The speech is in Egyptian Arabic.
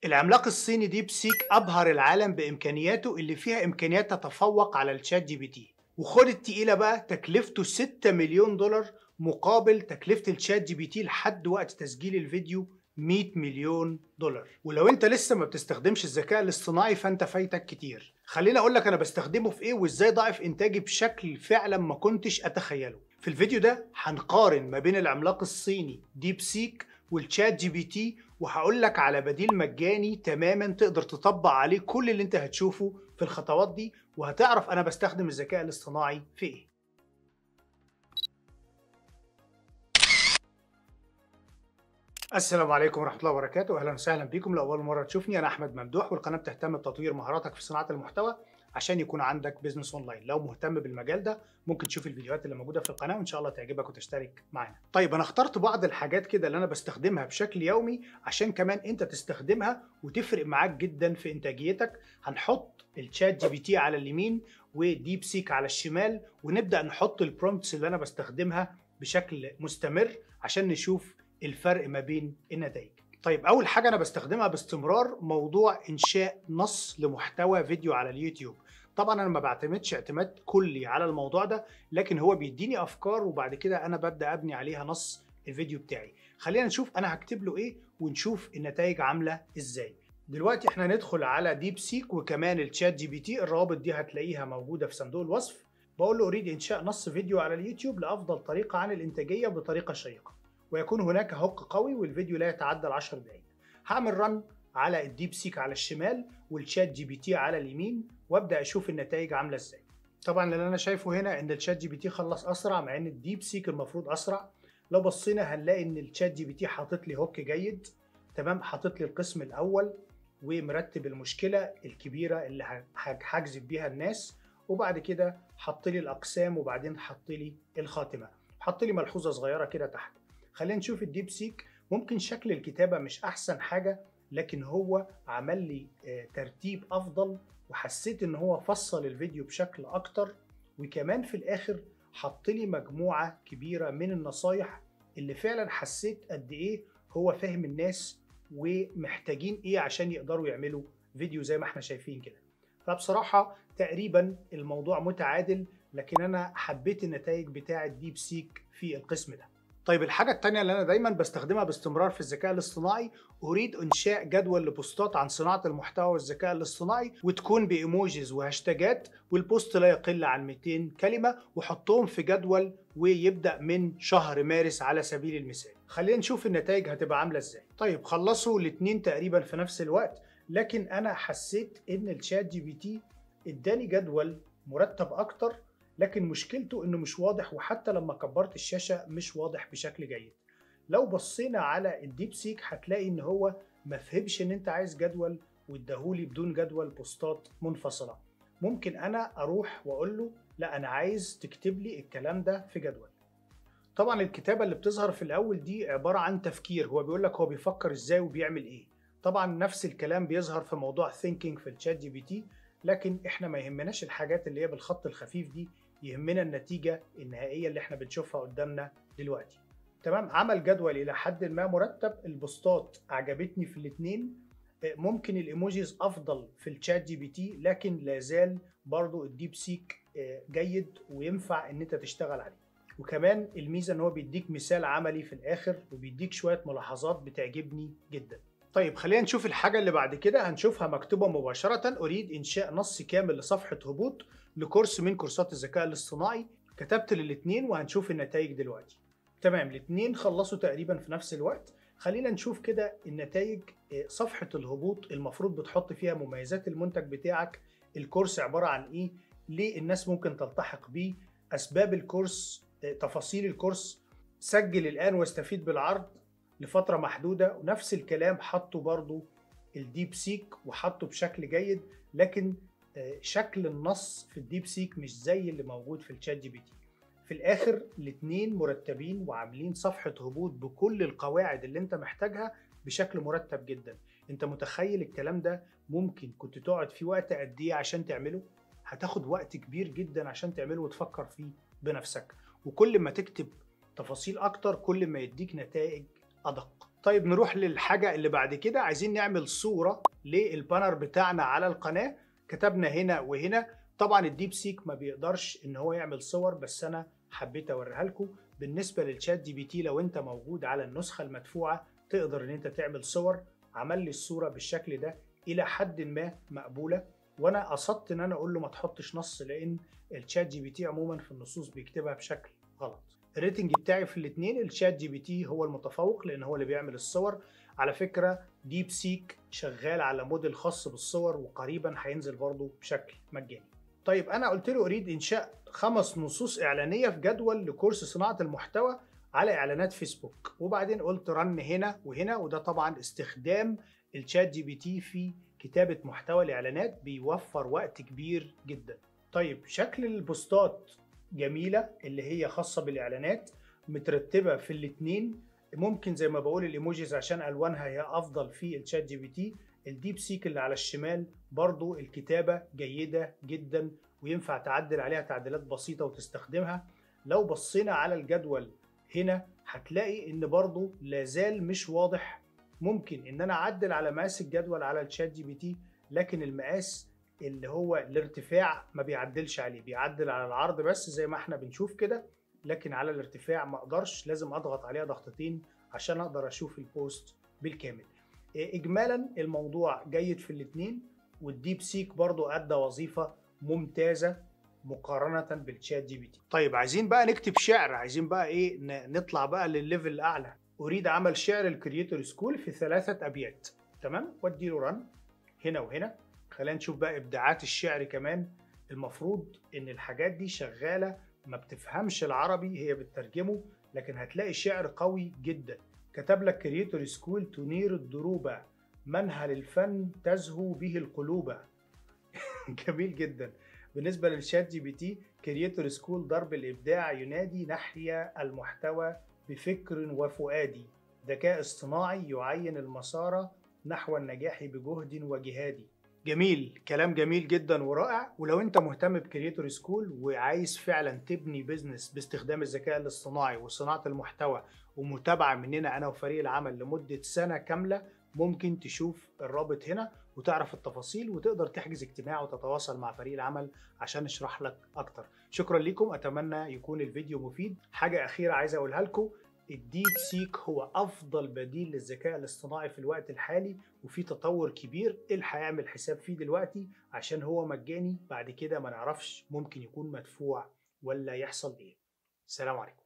العملاق الصيني ديب سيك أبهر العالم بإمكانياته اللي فيها إمكانيات تتفوق على الشات جي بي تي وخد التقيلة بقى تكلفته 6 مليون دولار مقابل تكلفة الشات جي بي تي لحد وقت تسجيل الفيديو 100 مليون دولار ولو انت لسه ما بتستخدمش الذكاء الاصطناعي فانت فايتك كتير خليني اقول لك انا بستخدمه في ايه وازاي ضاعف انتاجي بشكل فعلا ما كنتش اتخيله في الفيديو ده هنقارن ما بين العملاق الصيني ديب سيك والشات جي بي تي وهقول لك على بديل مجاني تماما تقدر تطبق عليه كل اللي انت هتشوفه في الخطوات دي وهتعرف انا بستخدم الذكاء الاصطناعي في ايه السلام عليكم ورحمة الله وبركاته، أهلا وسهلا بكم لأول مرة تشوفني أنا أحمد ممدوح والقناة بتهتم بتطوير مهاراتك في صناعة المحتوى عشان يكون عندك بيزنس اونلاين، لو مهتم بالمجال ده ممكن تشوف الفيديوهات اللي موجودة في القناة وإن شاء الله تعجبك وتشترك معانا. طيب أنا اخترت بعض الحاجات كده اللي أنا بستخدمها بشكل يومي عشان كمان أنت تستخدمها وتفرق معاك جدا في إنتاجيتك، هنحط الشات جي بي تي على اليمين وديب سيك على الشمال ونبدأ نحط البرومبتس اللي أنا بستخدمها بشكل مستمر عشان نشوف الفرق ما بين النتائج طيب اول حاجه انا بستخدمها باستمرار موضوع انشاء نص لمحتوى فيديو على اليوتيوب طبعا انا ما بعتمدش اعتماد كلي على الموضوع ده لكن هو بيديني افكار وبعد كده انا ببدا ابني عليها نص الفيديو بتاعي خلينا نشوف انا هكتب له ايه ونشوف النتائج عامله ازاي دلوقتي احنا ندخل على ديب سيك وكمان الشات جي بي تي الروابط دي هتلاقيها موجوده في صندوق الوصف بقول له اريد انشاء نص فيديو على اليوتيوب لافضل طريقه عن الانتاجيه بطريقه شيقه ويكون هناك هوك قوي والفيديو لا يتعدى ال 10 دقائق هعمل رن على الديب سيك على الشمال والشات جي بي تي على اليمين وابدا اشوف النتائج عامله ازاي طبعا اللي انا شايفه هنا ان الشات جي بي تي خلص اسرع مع ان الديب سيك المفروض اسرع لو بصينا هنلاقي ان الشات جي بي تي حاطط لي هوك جيد تمام حاطط لي القسم الاول ومرتب المشكله الكبيره اللي هجذب بيها الناس وبعد كده حط لي الاقسام وبعدين حط لي الخاتمه حط لي ملحوظه صغيره كده تحت خلينا نشوف الديب سيك ممكن شكل الكتابة مش أحسن حاجة لكن هو عمل لي ترتيب أفضل وحسيت إن هو فصل الفيديو بشكل أكتر وكمان في الآخر حط لي مجموعة كبيرة من النصايح اللي فعلا حسيت قد إيه هو فاهم الناس ومحتاجين إيه عشان يقدروا يعملوا فيديو زي ما احنا شايفين كده فبصراحة تقريبا الموضوع متعادل لكن أنا حبيت النتائج بتاعة ديب سيك في القسم ده طيب الحاجة التانية اللي أنا دايما بستخدمها باستمرار في الذكاء الاصطناعي أريد إنشاء جدول لبوستات عن صناعة المحتوى والذكاء الاصطناعي وتكون بإيموجيز وهاشتاجات والبوست لا يقل عن 200 كلمة وحطهم في جدول ويبدأ من شهر مارس على سبيل المثال خلينا نشوف النتائج هتبقى عاملة إزاي طيب خلصوا الاتنين تقريبا في نفس الوقت لكن أنا حسيت إن الشات جي بي تي اداني جدول مرتب أكتر لكن مشكلته انه مش واضح وحتى لما كبرت الشاشه مش واضح بشكل جيد لو بصينا على الديب سيك هتلاقي ان هو ما فهمش ان انت عايز جدول واداهولي بدون جدول بوستات منفصله ممكن انا اروح واقول له لا انا عايز تكتب لي الكلام ده في جدول طبعا الكتابه اللي بتظهر في الاول دي عباره عن تفكير هو بيقول لك هو بيفكر ازاي وبيعمل ايه طبعا نفس الكلام بيظهر في موضوع ثينكينج في الشات جي بي تي لكن احنا ما يهمناش الحاجات اللي هي بالخط الخفيف دي يهمنا النتيجة النهائية اللي احنا بنشوفها قدامنا دلوقتي تمام عمل جدول إلى حد ما مرتب البوستات عجبتني في الاتنين ممكن الايموجيز افضل في الشات جي بي تي لكن لازال برضو الديب سيك جيد وينفع ان انت تشتغل عليه وكمان الميزة ان هو بيديك مثال عملي في الاخر وبيديك شوية ملاحظات بتعجبني جدا طيب خلينا نشوف الحاجة اللي بعد كده هنشوفها مكتوبة مباشرة أريد إنشاء نص كامل لصفحة هبوط لكورس من كورسات الذكاء الاصطناعي كتبت للاتنين وهنشوف النتائج دلوقتي تمام الاتنين خلصوا تقريبا في نفس الوقت خلينا نشوف كده النتائج صفحة الهبوط المفروض بتحط فيها مميزات المنتج بتاعك الكورس عبارة عن ايه ليه الناس ممكن تلتحق بيه أسباب الكورس تفاصيل الكورس سجل الآن واستفيد بالعرض لفترة محدودة ونفس الكلام حطه برضو الديب سيك وحطه بشكل جيد لكن شكل النص في الديب سيك مش زي اللي موجود في الشات جي بي تي في الاخر الاتنين مرتبين وعاملين صفحة هبوط بكل القواعد اللي انت محتاجها بشكل مرتب جدا انت متخيل الكلام ده ممكن كنت تقعد فيه وقت قد ايه عشان تعمله هتاخد وقت كبير جدا عشان تعمله وتفكر فيه بنفسك وكل ما تكتب تفاصيل اكتر كل ما يديك نتائج ادق طيب نروح للحاجة اللي بعد كده عايزين نعمل صورة للبانر بتاعنا على القناة كتبنا هنا وهنا طبعا الديب سيك ما بيقدرش ان هو يعمل صور بس انا حبيت اوريها لكم بالنسبة للشات دي بي تي لو انت موجود على النسخة المدفوعة تقدر ان انت تعمل صور عمل لي الصورة بالشكل ده الى حد ما مقبولة وانا قصدت ان انا اقول له ما تحطش نص لان الشات جي بي تي عموما في النصوص بيكتبها بشكل غلط الريتنج بتاعي في الاثنين الشات جي بي تي هو المتفوق لان هو اللي بيعمل الصور على فكره ديب سيك شغال على موديل خاص بالصور وقريبا هينزل برضه بشكل مجاني طيب انا قلت له اريد انشاء خمس نصوص اعلانيه في جدول لكورس صناعه المحتوى على اعلانات فيسبوك وبعدين قلت رن هنا وهنا وده طبعا استخدام الشات جي بي تي في كتابه محتوى الاعلانات بيوفر وقت كبير جدا طيب شكل البوستات جميله اللي هي خاصه بالاعلانات مترتبه في الاثنين ممكن زي ما بقول الايموجيز عشان الوانها هي افضل في الشات جي بي تي الديب سيك اللي على الشمال برضو الكتابه جيده جدا وينفع تعدل عليها تعديلات بسيطه وتستخدمها لو بصينا على الجدول هنا هتلاقي ان برضو لازال مش واضح ممكن ان انا اعدل على مقاس الجدول على الشات جي بي تي لكن المقاس اللي هو الارتفاع ما بيعدلش عليه بيعدل على العرض بس زي ما احنا بنشوف كده لكن على الارتفاع ما اقدرش لازم اضغط عليها ضغطتين عشان اقدر اشوف البوست بالكامل اجمالا الموضوع جيد في الاثنين والديب سيك برضو ادى وظيفه ممتازه مقارنه بالشات جي بي تي طيب عايزين بقى نكتب شعر عايزين بقى ايه نطلع بقى للليفل الاعلى اريد عمل شعر الكرييتور سكول في ثلاثه ابيات تمام وادي له رن هنا وهنا خلينا نشوف بقى ابداعات الشعر كمان المفروض ان الحاجات دي شغاله ما بتفهمش العربي هي بتترجمه لكن هتلاقي شعر قوي جدا كتب لك كرييتور سكول تنير الدروب منهل الفن تزهو به القلوب جميل جدا بالنسبه للشات جي بي تي كرييتور سكول ضرب الابداع ينادي نحيا المحتوى بفكر وفؤادي ذكاء اصطناعي يعين المسار نحو النجاح بجهد وجهادي جميل كلام جميل جدا ورائع ولو انت مهتم بكرييتور سكول وعايز فعلا تبني بزنس باستخدام الذكاء الاصطناعي وصناعه المحتوى ومتابعه مننا انا وفريق العمل لمده سنه كامله ممكن تشوف الرابط هنا وتعرف التفاصيل وتقدر تحجز اجتماع وتتواصل مع فريق العمل عشان نشرح لك اكتر شكرا لكم اتمنى يكون الفيديو مفيد حاجه اخيره عايز اقولها لكم الديب سيك هو افضل بديل للذكاء الاصطناعي في الوقت الحالي وفي تطور كبير الحق يعمل حساب فيه دلوقتي عشان هو مجاني بعد كده ما نعرفش ممكن يكون مدفوع ولا يحصل ايه سلام عليكم